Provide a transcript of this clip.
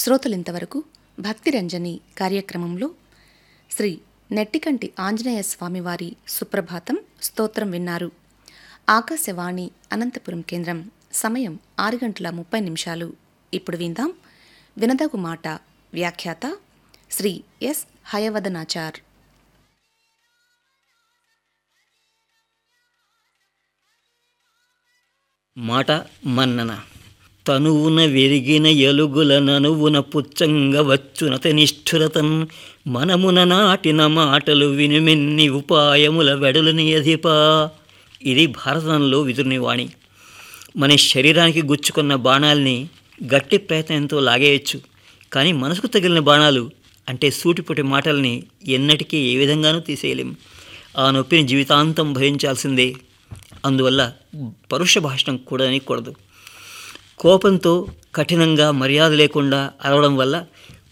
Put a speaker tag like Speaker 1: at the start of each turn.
Speaker 1: శ్రోతలింతవరకు భక్తిరంజని కార్యక్రమంలో శ్రీ నెట్టికంటి ఆంజనేయ స్వామివారి సుప్రభాతం స్తోత్రం విన్నారు ఆకాశవాణి అనంతపురం కేంద్రం సమయం ఆరు గంటల ముప్పై నిమిషాలు ఇప్పుడు విందాం వినదగు మాట వ్యాఖ్యాత శ్రీ ఎస్ హయవదనాచార్
Speaker 2: మాట మన్నన తనువున వెరిగిన ఎలుగుల ననువున పుచ్చంగ వచ్చునత నిష్ఠురతన్ మనమున నాటిన మాటలు వినుమెన్ని ఉపాయముల వెడలని అధిపా ఇది భారతంలో విదురుని వాణి మన శరీరానికి గుచ్చుకున్న బాణాల్ని గట్టి ప్రయత్నంతో లాగేయచ్చు కానీ మనసుకు తగిలిన బాణాలు అంటే సూటిపుటి మాటల్ని ఎన్నటికీ ఏ విధంగానూ తీసేయలేం ఆ నొప్పిని జీవితాంతం భరించాల్సిందే అందువల్ల పరుష భాషణం కూడా కూడదు కోపంతో కఠినంగా మర్యాద లేకుండా అరవడం వల్ల